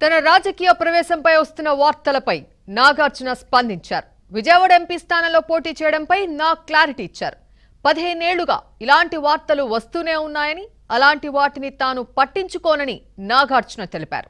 తన రాజకీయ ప్రవేశంపై వస్తున్న వార్తలపై నాగార్జున స్పందించారు విజయవాడ ఎంపీ స్థానంలో పోటీ చేయడంపై నా క్లారిటీ ఇచ్చారు పదిహేనేళ్లుగా ఇలాంటి వార్తలు వస్తూనే ఉన్నాయని అలాంటి వాటిని తాను పట్టించుకోనని నాగార్జున తెలిపారు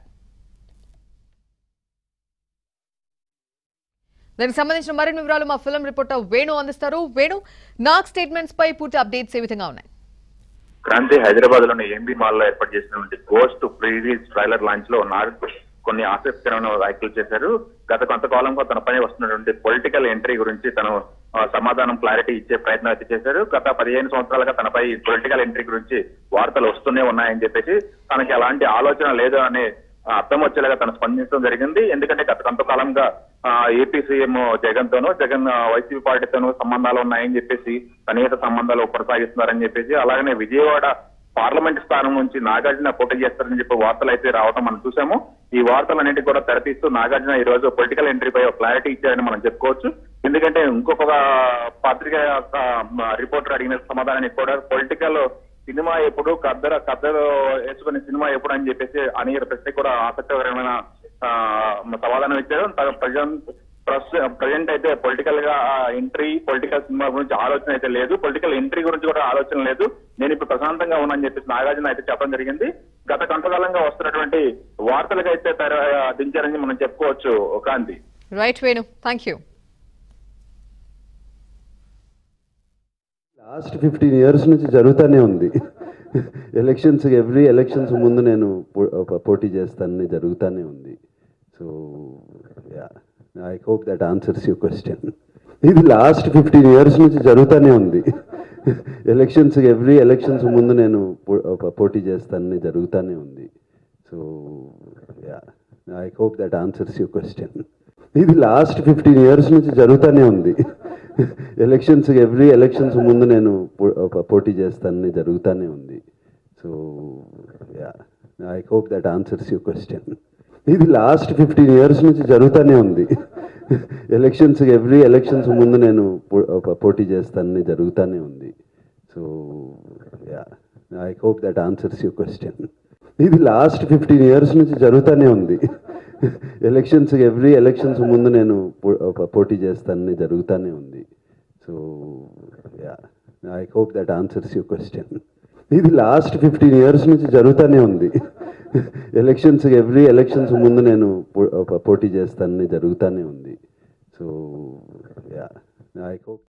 దానికి సంబంధించిన మరిన్ని వివరాలు మా ఫిల్మ్ రిపోర్టర్ వేణు అందిస్తారు వేణు నాగ్ స్టేట్మెంట్స్ పై పూర్తి అప్డేట్స్ ఏ విధంగా ఉన్నాయి క్రాంతి హైదరాబాద్ లోని ఎంబీ మాల్ లో ఏర్పాటు చేసినటువంటి గోస్ట్ ప్రీరీస్ ట్రైలర్ లాంచ్ లో నాగ్ కొన్ని ఆసక్తికరమైన వ్యాఖ్యలు చేశారు గత కొంతకాలంగా తనపై వస్తున్నటువంటి పొలిటికల్ ఎంట్రీ గురించి తను ఆ, సమాధానం క్లారిటీ ఇచ్చే ప్రయత్నం అయితే చేశారు గత పదిహేను సంవత్సరాలుగా తనపై పొలిటికల్ ఎంట్రీ గురించి వార్తలు వస్తూనే ఉన్నాయని చెప్పేసి తనకి ఎలాంటి ఆలోచన లేదు అనే ఆ, అర్థం వచ్చేలాగా తను స్పందించడం జరిగింది ఎందుకంటే గత కొంతకాలంగా ఆ, ఏపీ సీఎం జగన్ తోనూ జగన్ ఆ, వైసీపీ పార్టీతోనూ సంబంధాలు ఉన్నాయని చెప్పేసి సన్నిహిత సంబంధాలు కొనసాగిస్తున్నారని చెప్పేసి అలాగనే విజయవాడ పార్లమెంట్ స్థానం నుంచి నాగార్జున పోటీ చేస్తారని చెప్పి వార్తలు అయితే రావడం మనం చూసాము ఈ వార్తలన్నింటి కూడా తెరతీస్తూ నాగార్జున ఈ రోజు పొలిటికల్ ఎంట్రీపై ఒక క్లారిటీ ఇచ్చారని మనం చెప్పుకోవచ్చు ఎందుకంటే ఇంకొక పత్రిక యొక్క రిపోర్టర్ అడిగిన సమాధానానికి కూడా పొలిటికల్ సినిమా ఎప్పుడు కద్దర కద్దరు వేసుకునే సినిమా ఎప్పుడు అని చెప్పేసి అని ప్రశ్న కూడా ఆసక్తికరమైన ఆ, సమాధానం ఇచ్చారు ప్రజెంట్ ప్రజెంట్ అయితే పొలిటికల్ గా ఎంట్రీ పొలిటికల్ సినిమా గురించి ఆలోచన అయితే లేదు పొలిటికల్ ఎంట్రీ గురించి కూడా ఆలోచన లేదు నేను ఇప్పుడు ప్రశాంతంగా ఉన్నానని చెప్పేసి నాగార్జున అయితే చెప్పడం జరిగింది గత కొంతకాలంగా వస్తున్నటువంటి వార్తలకు అయితే తెర దించారని మనం చెప్పుకోవచ్చు Kranthi right Venu thank you last fifteen years నుంచి జరుగుతూనే ఉంది ఎలక్షన్స్ ఎవ్రీ ఎలక్షన్స్ ముందు నేను పో- ఒక పోటీ చేస్తానని జరుగుతూనే ఉంది so I hope that answers you question ఇది లాస్ట్ ఫిఫ్టీన్ ఇయర్స్ నుంచి జరుగుతూనే ఉంది ఎలక్షన్స్ ఎవ్రీ ఎలక్షన్స్ ముందు నేను పో- ఒక పోటీ చేస్తానని జరుగుతూనే ఉంది so I hope that answers you question ఇది లాస్ట్ ఫిఫ్టీన్ ఇయర్స్ నుంచి జరుగుతూనే ఉంది ఎలక్షన్స్ ఎవ్రీ ఎలక్షన్స్ ముందు నేను పో- ఒక పోటీ చేస్తానని జరుగుతూనే ఉంది so I hope that answers you question ఇది లాస్ట్ ఫిఫ్టీన్ ఇయర్స్ నుంచి జరుగుతూనే ఉంది ఎలక్షన్స్ ఎవ్రీ ఎలక్షన్స్ ముందు నేను పో- ఒక పోటీ చేస్తానని జరుగుతూనే ఉంది so I hope that answers you question ఇది లాస్ట్ ఫిఫ్టీన్ ఇయర్స్ నుంచి జరుగుతూనే ఉంది ఎలక్షన్స్ ఎవ్రీ ఎలక్షన్స్ ముందు నేను పో- ఒక పోటీ చేస్తానని జరుగుతూనే ఉంది so I hope that answers you question ఇది లాస్ట్ ఫిఫ్టీన్ ఇయర్స్ నుంచి జరుగుతూనే ఉంది ఎలక్షన్స్ ఎవ్రీ ఎలక్షన్స్ ముందు నేను పో- ఒక పోటీ చేస్తానని జరుగుతూనే ఉంది సో ఐ హోప్